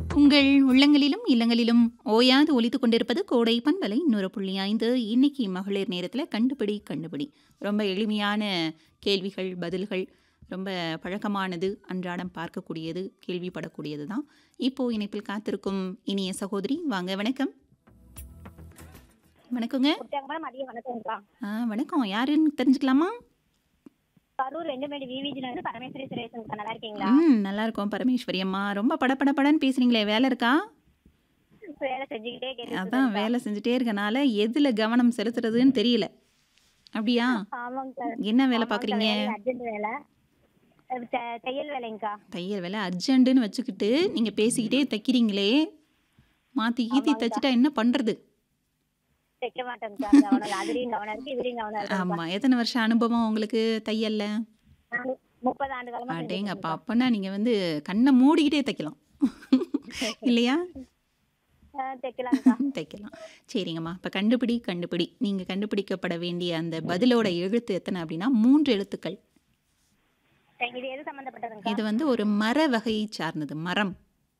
உங்கள் உள்ளங்களிலும் இல்லங்களிலும் ஓயாது ஒலித்துக் கொண்டிருப்பது கோடை பண்பலை நூறு புள்ளி ஐந்து இன்னைக்கு மகளிர் நேரத்தில் கண்டுபிடி கண்டுபிடி ரொம்ப எளிமையான கேள்விகள் பதில்கள் ரொம்ப பழக்கமானது அன்றாடம் பார்க்கக்கூடியது கேள்விப்படக்கூடியது தான் இப்போ இணைப்பில் காத்திருக்கும் இனிய சகோதரி வாங்க வணக்கம் வணக்கங்க குட்டியாங்க மதிய வணக்கம்க்கா ஆ வணக்கம் யாருன்னு தெரிஞ்சுக்கலாமா கரூர் வெண்டுமேடு விவிஜில இருந்து பரமேஸ்வரி சுரேஷன்க்கா நல்லா இருக்கீங்களா ம் நல்லா இருக்கோம் பரமேஸ்வரி அம்மா ரொம்ப படபட படன்னு பேசுறீங்களே வேலை இருக்கா வேலை செஞ்சுக்கிட்டே கேட்டு அதான் வேலை செஞ்சுட்டே இருக்கனால எதுல கவனம் செலுத்துறதுன்னு தெரியல அப்படியா ஆமாங்கக்கா என்ன வேலை பார்க்குறீங்க அர்ஜென்ட் வேலை அது த- தையல் வேலைங்கக்கா தையல் வேலை அர்ஜென்ட்டுன்னு வச்சுக்கிட்டு நீங்கள் பேசிக்கிட்டே தைக்கிறீங்களே மாற்றி கீத்தி தைச்சிட்டா என்ன பண்ணுறது தைக்க மாட்டேங்கக்கா கவனம் அதுலயும் கவனம் இருக்கு இதுலயும் கவனம் இருக்கு ஆமாம் எத்தனை வருஷம் அனுபவம் உங்களுக்கு தையல்ல நானு முப்பது ஆண்டு காலமா அடேங்கப்பா அப்போனா நீங்கள் வந்து கண்ணை மூடிக்கிட்டே தைக்கலாம் இல்லையா ஆஹ் தைக்கலாங்கக்கா தைக்கலாம் சரிங்கம்மா இப்போ கண்டுபிடி கண்டுபிடி நீங்கள் கண்டுபிடிக்கப்பட வேண்டிய அந்த பதிலோட எழுத்து எத்தனை அப்படின்னா மூன்று எழுத்துக்கள் சரி, இது எது சம்பந்தப்பட்டதுங்கக்கா இது வந்து ஒரு மர வகையை சார்ந்தது மரம்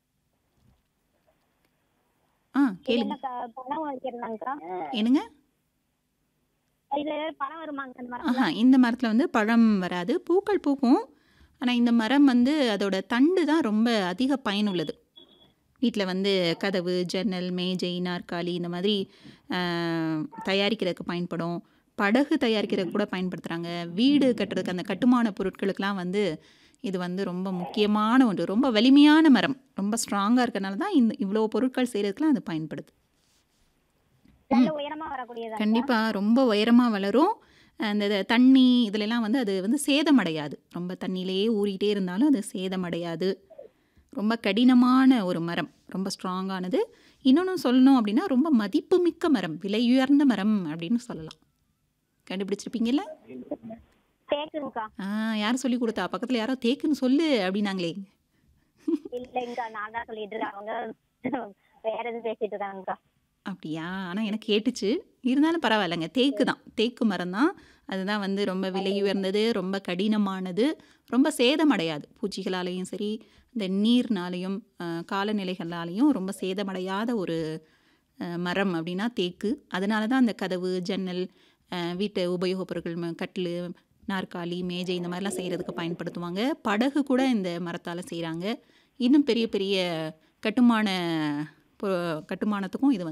ஆ இது கேளுங்க என்னக்கா பணம் வைக்கிறதாங்கக்கா என்னங்க இதுல ஏதாவது பணம் வருமாங்க அந்த மரம் ஆஹா இந்த மரத்தில் வந்து பழம் வராது பூக்கள் பூக்கும் ஆனால் இந்த மரம் வந்து அதோட தண்டு தான் ரொம்ப அதிக பயனுள்ளது வீட்டில் வந்து கதவு ஜன்னல் மேஜை நாற்காலி இந்த மாதிரி ஆஹ், தயாரிக்கிறதுக்கு பயன்படும் படகு தயாரிக்கிறதுக்கு கூட பயன்படுத்துகிறாங்க வீடு கட்டுறதுக்கு அந்த கட்டுமான பொருட்களுக்கெல்லாம் வந்து இது வந்து ரொம்ப முக்கியமான ஒன்று ரொம்ப வலிமையான மரம் ரொம்ப ஸ்ட்ராங்காக இருக்கறனால தான் இந்த இவ்வளோ பொருட்கள் செய்கிறதுக்குலாம் அது பயன்படுது நல்ல உயரமா வரக்கூடியதா கண்டிப்பாக ரொம்ப உயரமாக வளரும் அந்த இது தண்ணி இதுலலாம் வந்து அது வந்து சேதமடையாது ரொம்ப தண்ணியிலேயே ஊறிட்டே இருந்தாலும் அது சேதமடையாது ரொம்ப கடினமான ஒரு மரம் ரொம்ப ஸ்ட்ராங்கானது இன்னொன்று சொல்லணும் அப்படின்னா ரொம்ப மதிப்புமிக்க மரம் விலையுயர்ந்த மரம் அப்படின்னு சொல்லலாம் கண்டுபிடிச்சிருப்பீங்கல்ல தேக்குங்கக்கா ஆ யார் சொல்லி கொடுத்தா பக்கத்தில் யாரோ தேக்குன்னு சொல்லு அப்படின்னாங்களே இல்லைங்கக்கா நான் தான் சொல்லிட்டு இருக்கேன் அவங்க வேற எதுவும் பேசிட்டு இருக்காங்கக்கா அப்படியா ஆனால் எனக்கு கேட்டுச்சு இருந்தாலும் பரவாயில்லைங்க தேக்கு தான் தேக்கு மரம் தான் அதுதான் வந்து ரொம்ப விலை உயர்ந்தது ரொம்ப கடினமானது ரொம்ப சேதமடையாது பூச்சிகளாலேயும் சரி இந்த நீர்னாலையும் அஹ், காலநிலைகளாலையும் ரொம்ப சேதமடையாத ஒரு அஹ், மரம் அப்படின்னா தேக்கு அதனால தான் அந்த கதவு ஜன்னல் அஹ், வீட்டு உபயோகப் பொருட்கள் ம- கட்டில் நாற்காலி மேஜை இந்த மாதிரிலாம் செய்கிறதுக்கு பயன்படுத்துவாங்க படகு கூட இந்த மரத்தால் செய்கிறாங்க இன்னும் பெரிய பெரிய கட்டுமான பொ- கட்டுமானத்துக்கும் இது வந்து